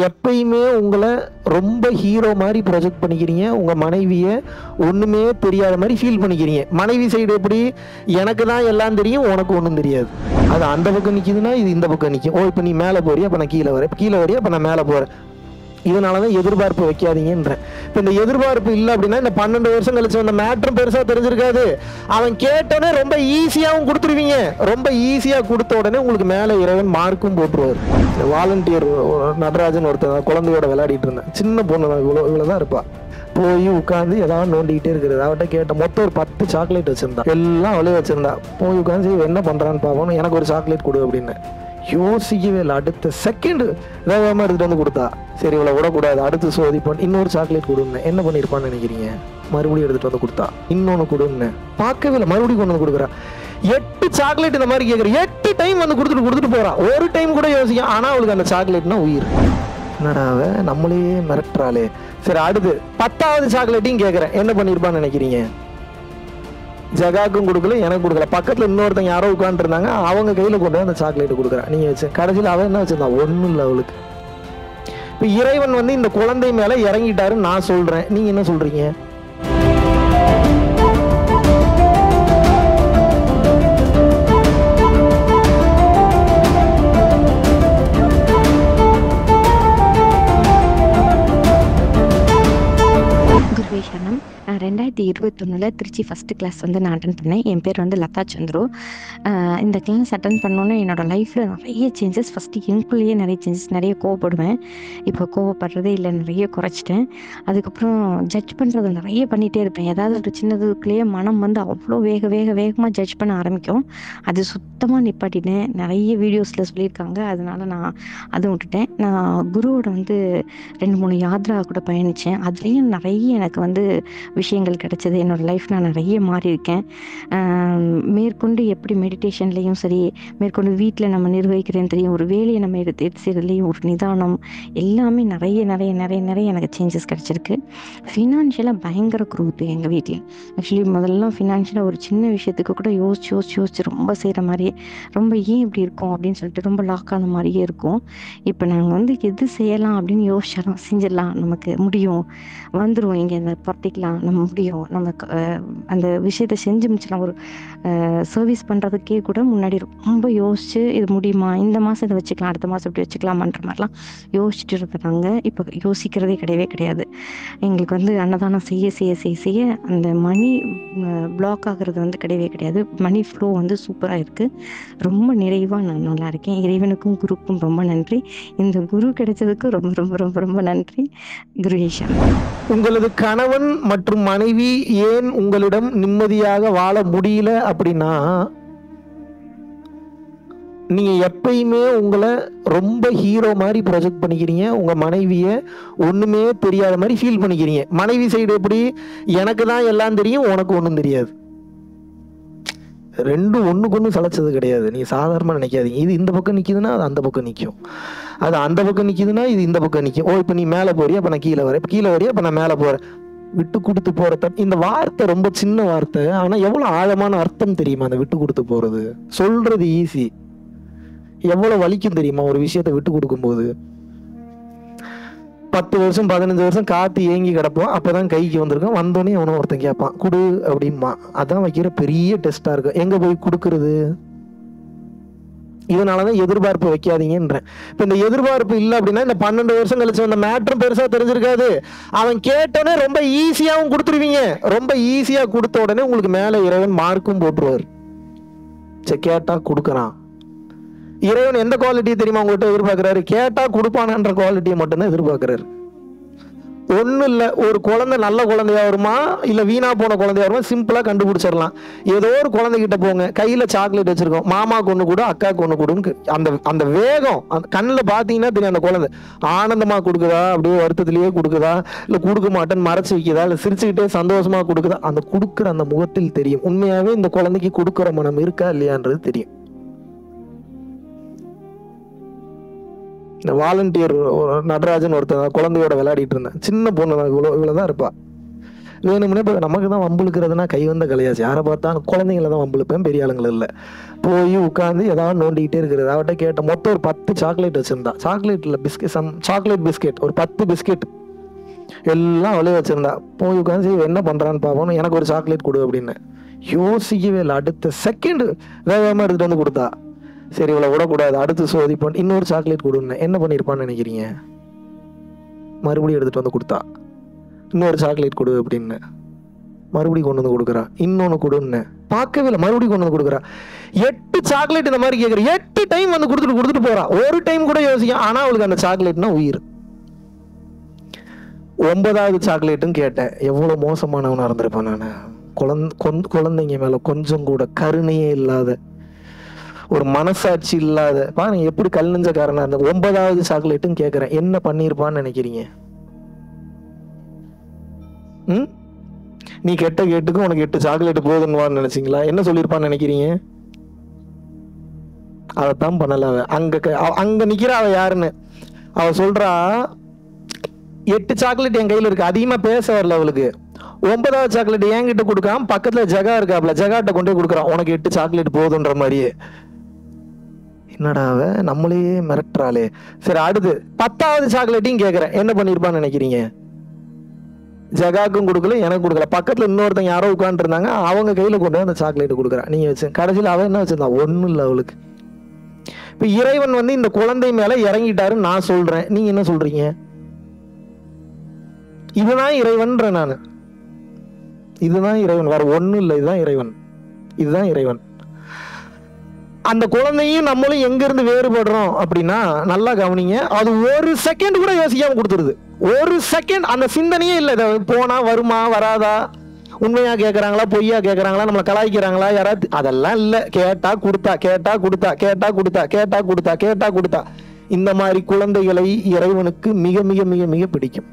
எப்பயுமே உங்களை ரொம்ப ஹீரோ மாதிரி ப்ரொஜெக்ட் பண்ணிக்கிறீங்க உங்கள் மனைவியை ஒன்றுமே தெரியாத மாதிரி ஃபீல் பண்ணிக்கிறீங்க மனைவி சைடு எப்படி எனக்கு தான் எல்லாம் தெரியும் உனக்கு ஒன்றும் தெரியாது அது அந்த பக்கம் நிற்கிதுன்னா இது இந்த பக்கம் நிற்கும் ஓ இப்போ நீ மேலே போறியா அப்போ நான் கீழே வரேன் இப்ப கீழே வரியா அப்போ நான் மேலே போகிறேன் இதனால தான் எதிர்பார்ப்பு வைக்காதீங்கன்றேன் இப்போ இந்த எதிர்பார்ப்பு இல்லை அப்படின்னா இந்த பன்னெண்டு வருஷம் கழிச்சு வந்த மேட்ரும் பெருசாக தெரிஞ்சிருக்காது அவன் கேட்டோன்னே ரொம்ப ஈஸியாகவும் கொடுத்துருவீங்க ரொம்ப ஈஸியாக கொடுத்த உடனே உங்களுக்கு மேலே இறைவன் மார்க்கும் போட்டுருவார் இந்த வாலண்டியர் நடராஜன் ஒருத்தன் குழந்தையோட விளையாடிட்டு இருந்தேன் சின்ன பொண்ணு தான் இவ்வளோ இவ்வளோ தான் இருப்பா போய் உட்காந்து ஏதாவது நோண்டிக்கிட்டே இருக்கிறது அவட்ட கேட்ட மொத்தம் ஒரு பத்து சாக்லேட் வச்சிருந்தா எல்லாம் அவளே வச்சிருந்தா போய் உட்காந்து சரி என்ன பண்றான்னு பார்ப்போம் எனக்கு ஒரு சாக்லேட் கொடு அப்படின்னு யோசிக்கவே இல்லை அடுத்த செகண்ட் வேகமாக எடுத்துட்டு வந்து கொடுத்தா சரி இவ்வளோ விடக்கூடாது அடுத்து சோதிப்போம் இன்னொரு சாக்லேட் கொடுங்க என்ன பண்ணியிருப்பான்னு நினைக்கிறீங்க மறுபடியும் எடுத்துட்டு வந்து கொடுத்தா இன்னொன்று கொடுங்க பார்க்கவே இல்லை மறுபடியும் கொண்டு வந்து கொடுக்குறா எட்டு சாக்லேட் இந்த மாதிரி கேட்குற எட்டு டைம் வந்து கொடுத்துட்டு கொடுத்துட்டு போறா ஒரு டைம் கூட யோசிக்க ஆனால் அவளுக்கு அந்த சாக்லேட்னா உயிர் என்னடா அவ நம்மளே மிரட்டுறாளே சரி அடுத்து பத்தாவது சாக்லேட்டையும் கேட்குறேன் என்ன பண்ணியிருப்பான்னு நினைக்கிறீங்க ஜகாக்கும் கொடுக்கல எனக்கு கொடுக்கல பக்கத்தில் இன்னொருத்தங்க யாரோ உட்காந்துருந்தாங்க அவங்க கையில் கொண்டு வந்து அந்த சாக்லேட் கொடுக்குறா நீங்கள் வச்சு கடைசியில் அவன் என்ன வச்சிருந்தா ஒன்றும் இல்லை அவளுக்கு இப்போ இறைவன் வந்து இந்த குழந்தை மேலே இறங்கிட்டாருன்னு நான் சொல்கிறேன் நீங்கள் என்ன சொல்கிறீங்க குருவே சரணம் நான் ரெண்டாயிரத்தி இருபத்தொன்னில் திருச்சி ஃபஸ்ட்டு கிளாஸ் வந்து நான் அட்டன் பண்ணேன் என் பேர் வந்து லதா சந்துரு ஆஹ் இந்த கிளாஸ் அட்டன் பண்ணோன்னே என்னோடய லைஃப்பில் நிறைய சேஞ்சஸ் ஃபஸ்ட்டு எனக்குள்ளேயே நிறைய சேஞ்சஸ் நிறைய கோவப்படுவேன் இப்போ கோவப்படுறதே இல்லை நிறைய குறைச்சிட்டேன் அதுக்கப்புறம் ஜட்ஜ் பண்ணுறது நிறைய பண்ணிகிட்டே இருப்பேன் ஏதாவது ஒரு சின்னதுக்குள்ளேயே மனம் வந்து அவ்வளோ வேக வேக வேகமாக ஜட்ஜ் பண்ண ஆரம்பிக்கும் அது சுத்தமாக நிப்பாட்டிட்டேன் நிறைய வீடியோஸில் சொல்லியிருக்காங்க அதனால நான் அதுவும் விட்டுட்டேன் நான் குருவோட வந்து ரெண்டு மூணு யாத்ரா கூட பயணித்தேன் அதுலேயும் நிறைய எனக்கு வந்து விஷயங்கள் கிடைச்சது என்னோட லைஃப் நான் நிறைய மாறி இருக்கேன் ஆம், மேற்கொண்டு எப்படி மெடிடேஷன்லேயும் சரி மேற்கொண்டு வீட்டில் நம்ம நிர்வகிக்கிறேன்னு தெரியும் ஒரு வேலையை நம்ம எடுத்து எடுத்து செய்கிறதுலேயும் ஒரு நிதானம் எல்லாமே நிறைய நிறைய நிறைய நிறைய எனக்கு சேஞ்சஸ் கிடச்சிருக்கு ஃபினான்ஷியலாக பயங்கர growth எங்கள் வீட்டில் ஆக்சுவலி முதல்ல ஃபினான்ஷியலாக ஒரு சின்ன விஷயத்துக்கு கூட யோசிச்சு யோசிச்சு யோசிச்சு ரொம்ப செய்கிற மாதிரியே ரொம்ப ஏன் இப்படி இருக்கும் அப்படின்னு சொல்லிட்டு ரொம்ப லாக் ஆன மாதிரியே இருக்கும் இப்போ நாங்கள் வந்து எது செய்யலாம் அப்படின்னு யோசிச்சாலும் செஞ்சிடலாம் நமக்கு முடியும் வந்துடும் இங்கே இந்த புரட்டிக்கலாம் நம்ம முடியும் நம்ம க- அஹ் அந்த விஷயத்தை செஞ்சு முடிச்சலாம் ஒரு சர்வீஸ் பண்ணுறதுக்கே கூட முன்னாடி ரொம்ப யோசிச்சு இது முடியுமா இந்த மாதம் இதை வச்சுக்கலாம் அடுத்த மாதம் இப்படி வச்சுக்கலாமான்ற மாதிரிலாம் யோசிச்சுட்டு இருந்தாங்க இப்போ யோசிக்கிறதே கிடையவே கிடையாது எங்களுக்கு வந்து அன்னதானம் செய்ய செய்ய செய்ய செய்ய அந்த மணி பிளாக் ஆகுறது வந்து கிடையவே கிடையாது மணி ஃப்ளோ வந்து சூப்பராக இருக்குது ரொம்ப நிறைவாக நான் நல்லா இருக்கேன் இறைவனுக்கும் குருக்கும் ரொம்ப நன்றி இந்த குரு கிடைச்சதுக்கு ரொம்ப ரொம்ப ரொம்ப ரொம்ப நன்றி குருவேஷன் உங்களது கணவன் மற்றும் மனைவி ஏன் உங்களிடம் நிம்மதியாக வாழ முடியல அப்படின்னா நீங்க எப்பயுமே உங்களை ரொம்ப ஹீரோ மாதிரி ப்ரொஜெக்ட் பண்ணிக்கிறீங்க உங்க மனைவியை ஒண்ணுமே தெரியாத மாதிரி ஃபீல் பண்ணிக்கிறீங்க மனைவி சைடு எப்படி எனக்கு தான் எல்லாம் தெரியும் உனக்கு ஒன்றும் தெரியாது ரெண்டும் ஒண்ணுக்கு ஒன்று சளைச்சது கிடையாது நீ சாதாரணமாக நினைக்காதீங்க இது இந்த பக்கம் நிற்கிதுன்னா அது அந்த பக்கம் நிற்கும் அது அந்த பக்கம் நிற்கிதுன்னா இது இந்த பக்கம் நிற்கும் ஓ இப்போ நீ மேலே போறியா அப்போ நான் கீழே வரேன் இப்போ கீழே வரியா அப்போ நான் மேலே போகிறேன் விட்டு கொடுத்து போகிறத இந்த வார்த்தை ரொம்ப சின்ன வார்த்தை ஆனால் எவ்வளோ ஆழமான அர்த்தம் தெரியுமா அந்த விட்டு கொடுத்து போகிறது சொல்கிறது ஈஸி எவ்வளோ வலிக்கும் தெரியுமா ஒரு விஷயத்தை விட்டு கொடுக்கும்போது பத்து வருஷம் பதினஞ்சு வருஷம் காத்து ஏங்கி கிடப்போம் அப்பதான் கைக்கு வந்திருக்கோம் வந்தோடனே அவனை ஒருத்தன் கேட்பான் குடு அப்படிம்பா அதான் வைக்கிற பெரிய டெஸ்டா இருக்கும் எங்க போய் கொடுக்கறது இதனாலதான் எதிர்பார்ப்பு வைக்காதீங்கன்றேன் இப்ப இந்த எதிர்பார்ப்பு இல்லை அப்படின்னா இந்த பன்னெண்டு வருஷம் கழிச்சு வந்த மேட்ரும் பெருசா தெரிஞ்சிருக்காது அவன் கேட்டோடனே ரொம்ப ஈஸியாவும் கொடுத்துருவீங்க ரொம்ப ஈஸியா கொடுத்த உடனே உங்களுக்கு மேல இறைவன் மார்க்கும் போட்டுருவார் சரி கேட்டா கொடுக்கறான் இறைவன் எந்த குவாலிட்டியை தெரியுமா உங்கள்கிட்ட எதிர்பார்க்கிறாரு கேட்டா கொடுப்பானன்ற குவாலிட்டியை மட்டும்தான் எதிர்பார்க்கிறாரு ஒன்றும் இல்லை ஒரு குழந்தை நல்ல குழந்தையா வருமா இல்லை வீணா போன குழந்தையா வருமா சிம்பிளாக கண்டுபிடிச்சிடலாம் ஏதோ ஒரு குழந்தைகிட்ட போங்க கையில் சாக்லேட் வச்சிருக்கோம் மாமாக்கு ஒன்று கொடு அக்காவுக்கு ஒன்று கொடுன்னு அந்த அந்த வேகம் அந்த கண்ணில் பார்த்தீங்கன்னா தெரியும் அந்த குழந்தை ஆனந்தமாக கொடுக்குதா அப்படியே வருத்தத்திலேயே கொடுக்குதா இல்லை கொடுக்க மாட்டேன்னு மறைச்சு வைக்குதா இல்லை சிரிச்சுக்கிட்டே சந்தோஷமா கொடுக்குதா அந்த கொடுக்குற அந்த முகத்தில் தெரியும் உண்மையாகவே இந்த குழந்தைக்கு கொடுக்குற மனம் இருக்கா இல்லையான்றது தெரியும் இந்த வாலண்டியர் நடராஜன் ஒருத்தன் குழந்தையோட விளையாடிட்டு இருந்தேன் சின்ன பொண்ணு தான் இவ்வளோ இவ்வளோ தான் இருப்பா வேணும்னே இப்போ நமக்கு தான் வம்புழுக்கிறதுனா கை வந்த கலையாச்சு யாரை பார்த்தாலும் குழந்தைங்கள தான் வம்புழுப்பேன் பெரிய ஆளுங்கள இல்லை போய் உட்காந்து ஏதாவது நோண்டிக்கிட்டே இருக்கிறது அவட்ட கேட்ட மொத்தம் ஒரு பத்து சாக்லேட் வச்சிருந்தா சாக்லேட்டில் பிஸ்கெட் சம் சாக்லேட் பிஸ்கெட் ஒரு பத்து பிஸ்கெட் எல்லாம் அவளே வச்சிருந்தா போய் உட்காந்து சரி இவ என்ன பண்றான்னு பார்ப்போம் எனக்கு ஒரு சாக்லேட் கொடு அப்படின்னு யோசிக்கவே இல்லை அடுத்த செகண்ட் வேகமாக எடுத்துட்டு வந்து கொடுத்தா சரி இவ்வளோ விடக்கூடாது அடுத்து சோதிப்போம் இன்னொரு சாக்லேட் கொடுன்னு என்ன பண்ணியிருப்பான்னு நினைக்கிறீங்க மறுபடியும் எடுத்துட்டு வந்து கொடுத்தா இன்னொரு சாக்லேட் கொடு அப்படின்னு மறுபடியும் கொண்டு வந்து கொடுக்குறா இன்னொன்று கொடுன்னு பார்க்கவே இல்லை மறுபடியும் கொண்டு வந்து கொடுக்குறா எட்டு சாக்லேட் இந்த மாதிரி கேட்குற எட்டு டைம் வந்து கொடுத்துட்டு கொடுத்துட்டு போறா ஒரு டைம் கூட யோசிக்க ஆனால் அவளுக்கு அந்த சாக்லேட்னா உயிர் ஒன்பதாவது சாக்லேட்டும் கேட்டேன் எவ்வளோ மோசமானவனா இருந்திருப்பேன் நான் குழந்தை கொந்- குழந்தைங்க மேல கொஞ்சம் கூட கருணையே இல்லாத ஒரு மனசாட்சி இல்லாத பாருங்க எப்படி கல் நெஞ்சக்காரனா இருந்த ஒன்பதாவது சாக்லேட்டும் கேட்குறேன் என்ன பண்ணியிருப்பான்னு நினைக்கிறீங்க ம் நீ கெட்ட கேட்டுக்கு உனக்கு எட்டு சாக்லேட் போதுன்னுவான்னு நினைச்சீங்களா என்ன சொல்லியிருப்பான்னு நினைக்கிறீங்க அதைத்தான் பண்ணல அவ அங்க க- அவ- அங்க நிக்கிறா அவ யாருன்னு அவ சொல்றா எட்டு சாக்லேட் என் கையில இருக்கு அதிகமா பேச வரல அவளுக்கு ஒன்பதாவது சாக்லேட் என்கிட்ட கொடுக்காம பக்கத்துல ஜகா இருக்காப்ல ஜகாட்ட கொண்டு போய் கொடுக்குறான் உனக்கு எட்டு சாக்லேட் போதுன்ற மாதிரியே என்னடா அவ நம்மளே மிரட்டுறாளே சரி அடுத்து பத்தாவது சாக்லேட்டையும் கேட்கறேன் என்ன பண்ணிருப்பான்னு நினைக்கிறீங்க ஜகாக்கும் கொடுக்கல எனக்கு கொடுக்கல பக்கத்துல இன்னொருத்தங்க யாரோ உட்காந்துருந்தாங்க அவங்க கையில கொண்டு வந்து அந்த சாக்லேட் கொடுக்குறா நீங்க வச்சு கடைசியில் அவன் என்ன வச்சிருந்தா ஒண்ணும் இல்லை அவளுக்கு இப்ப இறைவன் வந்து இந்த குழந்தை மேல இறங்கிட்டாருன்னு நான் சொல்றேன் நீங்க என்ன சொல்றீங்க இதுதான் இறைவன்ற நான் இதுதான் இறைவன் வேற ஒண்ணும் இல்லை இதுதான் இறைவன் இதுதான் இறைவன் அந்த குழந்தையும் நம்மளும் எங்க இருந்து வேறுபடுறோம் அப்படின்னா நல்லா கவனிங்க அது ஒரு செகண்ட் கூட யோசிக்காம கொடுத்துருது ஒரு செகண்ட் அந்த சிந்தனையே இல்லை இதை போனா வருமா வராதா உண்மையா கேக்குறாங்களா பொய்யா கேக்குறாங்களா நம்மளை கலாய்க்கிறாங்களா யாராவது அதெல்லாம் இல்ல கேட்டா கொடுத்தா கேட்டா கொடுத்தா கேட்டா கொடுத்தா கேட்டா கொடுத்தா கேட்டா கொடுத்தா இந்த மாதிரி குழந்தைகளை இறைவனுக்கு மிக மிக மிக மிக பிடிக்கும்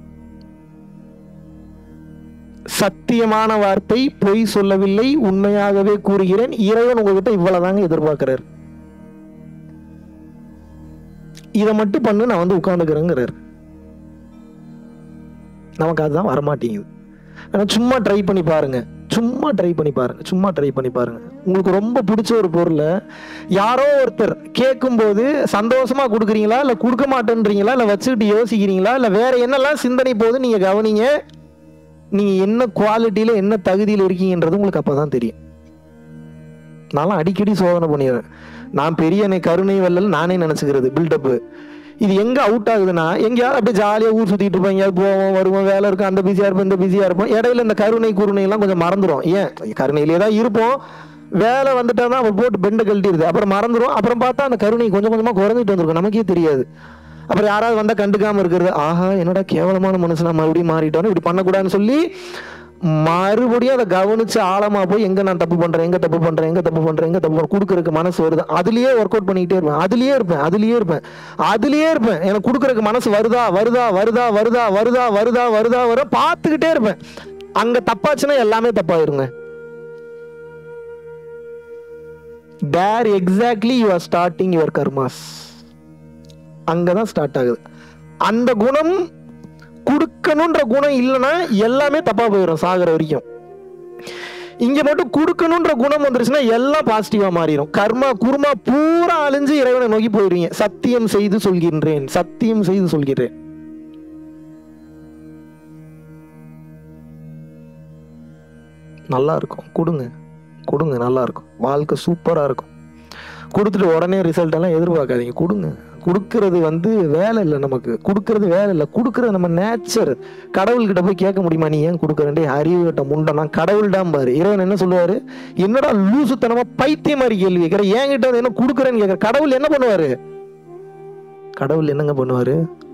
சத்தியமான வார்த்தை பொய் சொல்லவில்லை உண்மையாகவே கூறுகிறேன் இறைவன் உங்ககிட்ட இவ்வளவுதாங்க எதிர்பார்க்கிறார் இதை மட்டும் பண்ணு நான் வந்து உட்காந்துக்கிறேங்கிறார் நமக்கு அதுதான் வரமாட்டேங்குது ஆனா சும்மா ட்ரை பண்ணி பாருங்க சும்மா ட்ரை பண்ணி பாருங்க சும்மா ட்ரை பண்ணி பாருங்க உங்களுக்கு ரொம்ப பிடிச்ச ஒரு பொருளை யாரோ ஒருத்தர் கேட்கும்போது சந்தோஷமா கொடுக்குறீங்களா இல்ல கொடுக்க மாட்டேன்றீங்களா இல்ல வச்சுக்கிட்டு யோசிக்கிறீங்களா இல்ல வேற என்னெல்லாம் சிந்தனை போகுது நீங்க கவனிங்க நீங்க என்ன குவாலிட்டியில என்ன தகுதியில் இருக்கீங்கன்றது உங்களுக்கு அப்பதான் தெரியும் நான்லாம் அடிக்கடி சோதனை பண்ணிடுறேன் நான் பெரிய என்னை கருணை வல்லல் நானே நினைச்சுக்கிறது பில்டப் இது எங்க அவுட் ஆகுதுன்னா எங்கேயாவது அப்படியே ஜாலியா ஊர் சுத்திட்டு இருப்போம் எங்கேயாவது போவோம் வருவோம் வேலை இருக்கும் அந்த பிஸியா இருப்போம் இந்த பிஸியா இருப்போம் இடையில இந்த கருணை குருணை எல்லாம் கொஞ்சம் மறந்துடும் ஏன் கருணையிலே தான் இருப்போம் வேலை வந்துட்டா தான் அவர் போட்டு பெண்டை கழட்டிடுது அப்புறம் மறந்துடும் அப்புறம் பார்த்தா அந்த கருணை கொஞ்சம் கொஞ்சமா குறைஞ்சிட்டு வந்திருக்கும் நமக்கே தெரியாது அப்புறம் யாராவது வந்தா கண்டுக்காம இருக்கிறது ஆஹா என்னடா கேவலமான மனுஷனா மறுபடியும் மாறிட்டோன்னு இப்படி பண்ணக்கூடாதுன்னு சொல்லி மறுபடியும் அதை கவனிச்சு ஆழமா போய் எங்க நான் தப்பு பண்றேன் எங்க தப்பு பண்றேன் எங்க தப்பு பண்றேன் எங்க தப்பு பண்றேன் கொடுக்கறதுக்கு மனசு வருது அதுலயே ஒர்க் அவுட் பண்ணிக்கிட்டே இருப்பேன் அதுலயே இருப்பேன் அதுலயே இருப்பேன் அதுலயே இருப்பேன் எனக்கு கொடுக்கறதுக்கு மனசு வருதா வருதா வருதா வருதா வருதா வருதா வருதா வர பார்த்துக்கிட்டே இருப்பேன் அங்க தப்பாச்சுன்னா எல்லாமே தப்பாயிருங்க there exactly you are starting your karmas அங்கதான் ஸ்டார்ட் ஆகுது அந்த குணம் கொடுக்கணுன்ற குணம் இல்லைன்னா எல்லாமே தப்பா போயிடும் சாகிற வரைக்கும் இங்க மட்டும் கொடுக்கணுன்ற குணம் வந்துருச்சுன்னா எல்லாம் பாசிட்டிவா மாறிடும் கர்மா குருமா பூரா அழிஞ்சு இறைவனை நோக்கி போயிருவீங்க சத்தியம் செய்து சொல்கின்றேன் சத்தியம் செய்து சொல்கிறேன் நல்லா இருக்கும் கொடுங்க கொடுங்க நல்லா இருக்கும் வாழ்க்கை சூப்பரா இருக்கும் கொடுத்துட்டு உடனே ரிசல்ட் எல்லாம் எதிர்பார்க்காதீங்க கொடுங்க கொடுக்கறது வந்து வேலை இல்லை நமக்கு கொடுக்கறது வேலை இல்லை கொடுக்கறது நம்ம நேச்சர் கடவுள்கிட்ட போய் கேட்க முடியுமா நீ ஏன் கொடுக்குறேன்டே அறிவு கட்ட முண்டனா கடவுள்டாம் பாரு இறைவன் என்ன சொல்லுவாரு என்னடா லூசுத்தனமா பைத்தியம் மாதிரி கேள்வி கேட்கிற என்கிட்ட வந்து என்ன கொடுக்குறேன்னு கேட்கிற கடவுள் என்ன பண்ணுவாரு கடவுள் என்னங்க பண்ணுவாரு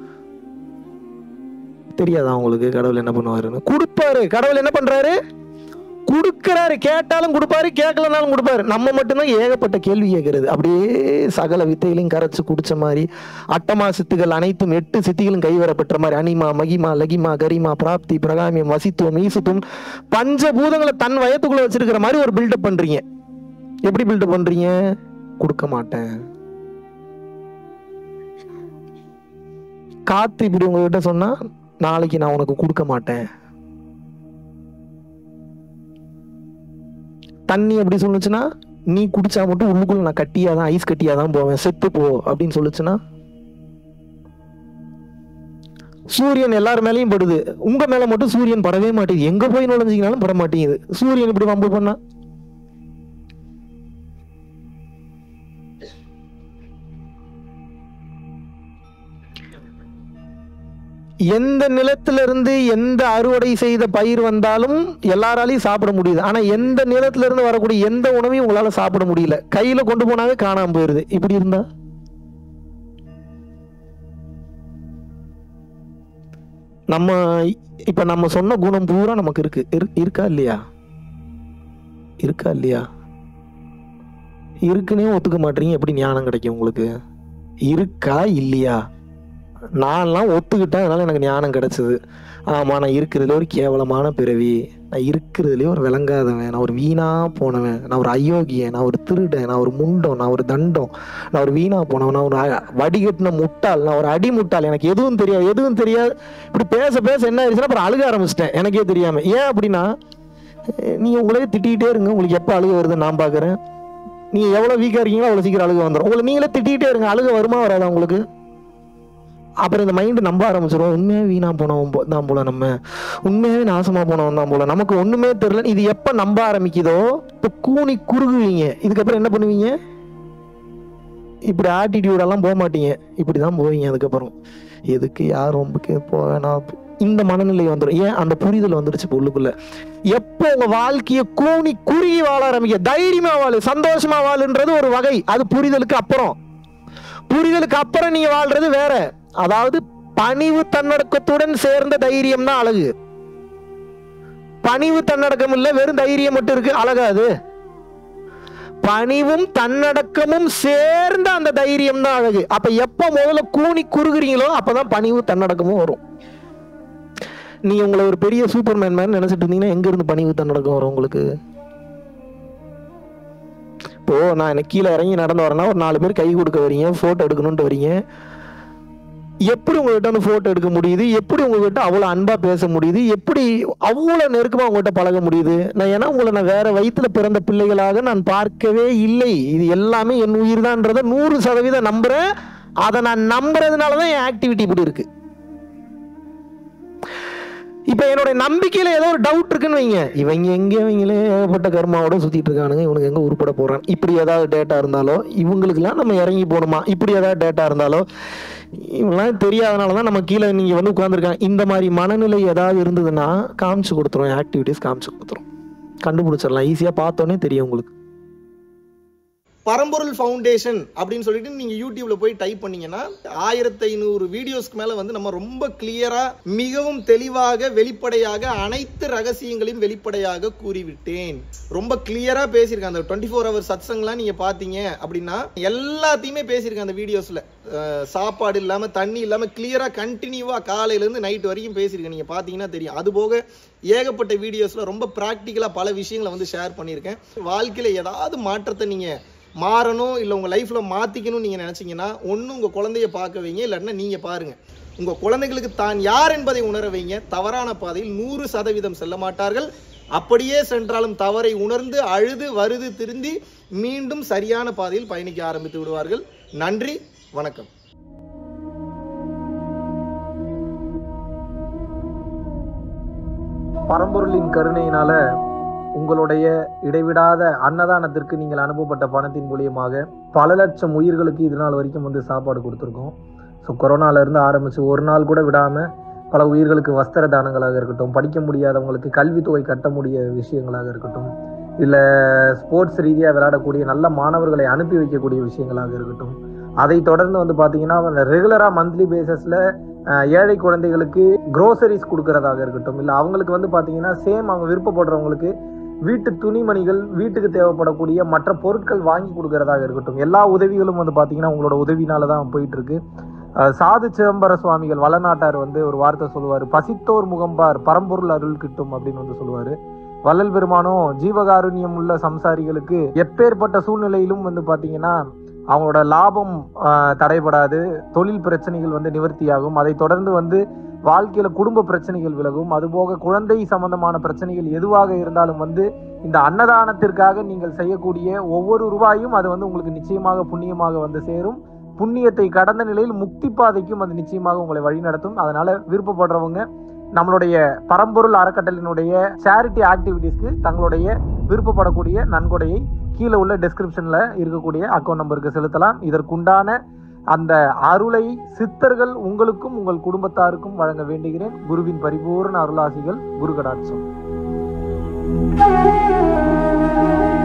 தெரியாதா உங்களுக்கு கடவுள் என்ன பண்ணுவாருன்னு கொடுப்பாரு கடவுள் என்ன பண்றாரு கொடுக்கறாரு கேட்டாலும் கொடுப்பாரு கேட்கலனாலும் கொடுப்பாரு நம்ம மட்டும்தான் ஏகப்பட்ட கேள்வி கேட்கறது அப்படியே சகல வித்தைகளையும் கரைச்சு குடிச்ச மாதிரி அட்டமா சித்துகள் அனைத்தும் எட்டு சித்திகளும் கைவர பெற்ற மாதிரி அனிமா மகிமா லகிமா கரிமா பிராப்தி பிரகாமியம் வசித்துவம் ஈசுத்துவம் பஞ்சபூதங்களை தன் வயத்துக்குள்ள வச்சிருக்கிற மாதிரி ஒரு பில்டப் பண்றீங்க எப்படி பில்டப் பண்றீங்க கொடுக்க மாட்டேன் காத்து இப்படி உங்ககிட்ட சொன்னா நாளைக்கு நான் உனக்கு கொடுக்க மாட்டேன் தண்ணி எப்படி சொல்லுச்சுன்னா நீ குடிச்சா மட்டும் உள்ளுக்குள்ள நான் கட்டியா தான் ஐஸ் கட்டியா தான் போவேன் செத்து போ அப்படின்னு சொல்லுச்சுன்னா சூரியன் எல்லார் மேலயும் படுது உங்க மேல மட்டும் சூரியன் படவே மாட்டேங்குது எங்க போய் நுழைஞ்சிங்கனாலும் பட மாட்டேங்குது சூரியன் இப்படி வம்பு பண்ணா எந்த நிலத்துல இருந்து எந்த அறுவடை செய்த பயிர் வந்தாலும் எல்லாராலையும் சாப்பிட முடியுது ஆனா எந்த நிலத்துல இருந்து வரக்கூடிய எந்த உணவையும் உங்களால சாப்பிட முடியல கையில கொண்டு போனாவே காணாம போயிருது இப்படி இருந்தா நம்ம இப்ப நம்ம சொன்ன குணம் பூரா நமக்கு இருக்கு இரு- இருக்கா இல்லையா இருக்கா இல்லையா இருக்குன்னே ஒத்துக்க மாட்டீங்க எப்படி ஞானம் கிடைக்கும் உங்களுக்கு இருக்கா இல்லையா நான்லாம் ஒத்துக்கிட்டேன் அதனால எனக்கு ஞானம் கிடைச்சது ஆமா நான் இருக்கிறதுல ஒரு கேவலமான பிறவி நான் இருக்கிறதுலே ஒரு விளங்காதவன் நான் ஒரு வீணா போனவன் நான் ஒரு அயோக்கியன் நான் ஒரு திருடன் நான் ஒரு முண்டம் நான் ஒரு தண்டம் நான் ஒரு வீணா போனவன் நான் ஒரு அ- வடிகட்டின முட்டாள் நான் ஒரு அடி முட்டாள் எனக்கு எதுவும் தெரியாது எதுவும் தெரியாது இப்படி பேச பேச என்ன ஆயிடுச்சுன்னா அப்புறம் அழுக ஆரம்பிச்சிட்டேன் எனக்கே தெரியாம ஏன் அப்படின்னா அஹ் நீங்க உங்களே திட்டிகிட்டே இருங்க உங்களுக்கு எப்போ அழுக வருதுன்னு நான் பார்க்குறேன் நீங்க எவ்வளவு வீக்கா இருக்கீங்களோ அவ்வளவு சீக்கிரம் அழுக வந்துடும் உங்களை நீங்களே திட்டிகிட்டே இருங்க அழுக வருமா வராதா உங்களுக்கு அப்புறம் இந்த மைண்டு நம்ப ஆரம்பிச்சிடும் உண்மையாவே வீணா போனவன் போ- தான் போல நம்ம உண்மையாவே நாசமா போனவன் தான் போல நமக்கு ஒண்ணுமே தெரியல இது எப்ப நம்ப ஆரம்பிக்குதோ இப்ப கூனி குறுகுவீங்க இதுக்கப்புறம் என்ன பண்ணுவீங்க இப்படி ஆட்டிடியூட் எல்லாம் போக மாட்டீங்க இப்படிதான் போவீங்க அதுக்கப்புறம் எதுக்கு யார் ரொம்பக்கு போக வேணாம் இந்த மனநிலை வந்துடும் ஏன் அந்த புரிதல் வந்துருச்சு இப்ப உள்ளுக்குள்ள எப்போ உங்க வாழ்க்கைய கூனி குறுகி வாழ ஆரம்பிக்க தைரியமா வாழு சந்தோஷமா வாழுன்றது ஒரு வகை அது புரிதலுக்கு அப்புறம் புரிதலுக்கு அப்புறம் நீங்க வாழ்றது வேற அதாவது பணிவு தன்னடக்கத்துடன் சேர்ந்த தைரியம் தான் அழகு பணிவு தன்னடக்கம் இல்ல வெறும் தைரியம் மட்டும் இருக்கு அழகாது பணிவும் தன்னடக்கமும் சேர்ந்த அந்த தைரியம் தான் அழகு அப்ப எப்ப முதல்ல கூனி குறுகுறீங்களோ அப்பதான் பணிவு தன்னடக்கமும் வரும் நீங்க உங்களை ஒரு பெரிய சூப்பர்மேன் மாதிரி நினைச்சிட்டு இருந்தீங்கன்னா எங்க இருந்து பணிவு தன்னடக்கம் வரும் உங்களுக்கு இப்போ நான் எனக்கு கீழே இறங்கி நடந்து வரேன்னா ஒரு நாலு பேர் கை கொடுக்க வரீங்க போட்டோ எடுக்கணும்ட்டு வரீங்க எப்படி உங்ககிட்ட வந்து போட்டோ எடுக்க முடியுது எப்படி உங்ககிட்ட அவ்வளோ அன்பா பேச முடியுது எப்படி அவ்வளோ நெருக்கமா உங்ககிட்ட பழக முடியுது நான் ஏன்னா உங்களை நான் வேற வயித்துல பிறந்த பிள்ளைகளாக நான் பார்க்கவே இல்லை இது எல்லாமே என் உயிர் தான்றத நூறு சதவீதம் நம்புறேன் அதை நான் நம்புறதுனால தான் என் ஆக்டிவிட்டி இப்படி இருக்கு இப்ப என்னோட நம்பிக்கையில ஏதோ ஒரு டவுட் இருக்குன்னு வைங்க இவங்க எங்க இவங்களே ஏகப்பட்ட கர்மாவோட சுத்திட்டு இருக்கானுங்க இவனுக்கு எங்க உருப்பட போறான் இப்படி ஏதாவது டேட்டா இருந்தாலோ இவங்களுக்குலாம் நம்ம இறங்கி போகணுமா இப்படி ஏதாவது டேட்டா இருந்தாலோ இவங்களாம் தெரியாதனால தான் நம்ம கீழே நீங்க வந்து உட்காந்துருக்காங்க இந்த மாதிரி மனநிலை ஏதாவது இருந்ததுன்னா காமிச்சு கொடுத்துரும் ஆக்டிவிட்டிஸ் காமிச்சு கொடுத்துரும் கண்டுபிடிச்சிடலாம் ஈஸியா பார்த்தோன்னே தெரியும் உங்களுக்கு பரம்பொருள் ஃபவுண்டேஷன் அப்படின்னு சொல்லிட்டு நீங்க யூடியூப்ல போய் டைப் பண்ணீங்கன்னா ஆயிரத்தி ஐநூறு வீடியோஸ்க்கு மேல வந்து நம்ம ரொம்ப கிளியரா மிகவும் தெளிவாக வெளிப்படையாக அனைத்து ரகசியங்களையும் வெளிப்படையாக கூறிவிட்டேன் ரொம்ப கிளியரா பேசியிருக்கேன் அந்த டுவெண்ட்டி ஃபோர் ஹவர் சத்சங்லாம் நீங்க பாத்தீங்க அப்படின்னா எல்லாத்தையுமே பேசியிருக்கேன் அந்த வீடியோஸ்ல அஹ் சாப்பாடு இல்லாம தண்ணி இல்லாம கிளியரா கண்டினியூவா காலையில இருந்து நைட் வரைக்கும் பேசியிருக்கேன் நீங்க பாத்தீங்கன்னா தெரியும் அது போக ஏகப்பட்ட வீடியோஸ்ல ரொம்ப ப்ராக்டிக்கலா பல விஷயங்களை வந்து ஷேர் பண்ணியிருக்கேன் வாழ்க்கையில ஏதாவது மாற்றத்தை நீங்க மாறணும் இல்லை உங்கள் லைஃப்பில் மாற்றிக்கணும்னு நீங்கள் நினச்சிங்கன்னா ஒன்று உங்கள் குழந்தைய பார்க்க வைங்க இல்லைன்னா நீங்கள் பாருங்கள் உங்கள் குழந்தைகளுக்கு தான் யார் என்பதை உணர வைங்க தவறான பாதையில் நூறு சதவீதம் செல்ல மாட்டார்கள் அப்படியே சென்றாலும் தவறை உணர்ந்து அழுது வருது திருந்தி மீண்டும் சரியான பாதையில் பயணிக்க ஆரம்பித்து விடுவார்கள் நன்றி வணக்கம் பரம்பொருளின் கருணையினால உங்களுடைய இடைவிடாத அன்னதானத்திற்கு நீங்கள் அனுப்பப்பட்ட பணத்தின் மூலியமாக பல லட்சம் உயிர்களுக்கு இது நாள் வரைக்கும் வந்து சாப்பாடு கொடுத்துருக்கோம் ஸோ கொரோனால இருந்து ஆரம்பிச்சு ஒரு நாள் கூட விடாம பல உயிர்களுக்கு வஸ்திர தானங்களாக இருக்கட்டும் படிக்க முடியாதவங்களுக்கு கல்வித்தொகை கட்ட முடிய விஷயங்களாக இருக்கட்டும் இல்லை ஸ்போர்ட்ஸ் ரீதியாக விளையாடக்கூடிய நல்ல மாணவர்களை அனுப்பி வைக்கக்கூடிய விஷயங்களாக இருக்கட்டும் அதை தொடர்ந்து வந்து பார்த்தீங்கன்னா ரெகுலராக மந்த்லி பேசிஸில் ஏழை குழந்தைகளுக்கு க்ரோசரிஸ் கொடுக்கறதாக இருக்கட்டும் இல்லை அவங்களுக்கு வந்து பார்த்தீங்கன்னா சேம் அவங்க விருப்பப்படுறவங்களுக்கு வீட்டு துணிமணிகள் வீட்டுக்கு தேவைப்படக்கூடிய மற்ற பொருட்கள் வாங்கி கொடுக்கறதாக இருக்கட்டும் எல்லா உதவிகளும் வந்து பார்த்தீங்கன்னா உங்களோட உதவினால தான் போயிட்டு இருக்கு அஹ் சாது சிதம்பர சுவாமிகள் வளநாட்டார் வந்து ஒரு வார்த்தை சொல்லுவார் பசித்தோர் முகம்பார் பரம்பொருள் அருள் கிட்டும் அப்படின்னு வந்து சொல்லுவாரு வள்ளல் பெருமானும் ஜீவகாருண்யம் உள்ள சம்சாரிகளுக்கு எப்பேற்பட்ட சூழ்நிலையிலும் வந்து பாத்தீங்கன்னா அவங்களோட லாபம் ஆஹ், தடைபடாது தொழில் பிரச்சனைகள் வந்து நிவர்த்தியாகும் அதை தொடர்ந்து வந்து வாழ்க்கையில குடும்ப பிரச்சனைகள் விலகும் அதுபோக குழந்தை சம்பந்தமான பிரச்சனைகள் எதுவாக இருந்தாலும் வந்து இந்த அன்னதானத்திற்காக நீங்கள் செய்யக்கூடிய ஒவ்வொரு ரூபாயும் அது வந்து உங்களுக்கு நிச்சயமாக புண்ணியமாக வந்து சேரும் புண்ணியத்தை கடந்த நிலையில் முக்தி பாதைக்கும் அது நிச்சயமாக உங்களை வழிநடத்தும் அதனால விருப்பப்படுறவங்க நம்மளுடைய பரம்பொருள் அறக்கட்டளினுடைய சேரிட்டி ஆக்டிவிட்டீஸ்க்கு தங்களுடைய விருப்பப்படக்கூடிய நன்கொடையை கீழே உள்ள டெஸ்கிரிப்ஷன்ல இருக்கக்கூடிய அக்கௌண்ட் நம்பருக்கு செலுத்தலாம் இதற்குண்டான அந்த அருளை சித்தர்கள் உங்களுக்கும் உங்கள் குடும்பத்தாருக்கும் வழங்க வேண்டுகிறேன் குருவின் பரிபூர்ண அருளாசிகள் குரு கடாட்சம்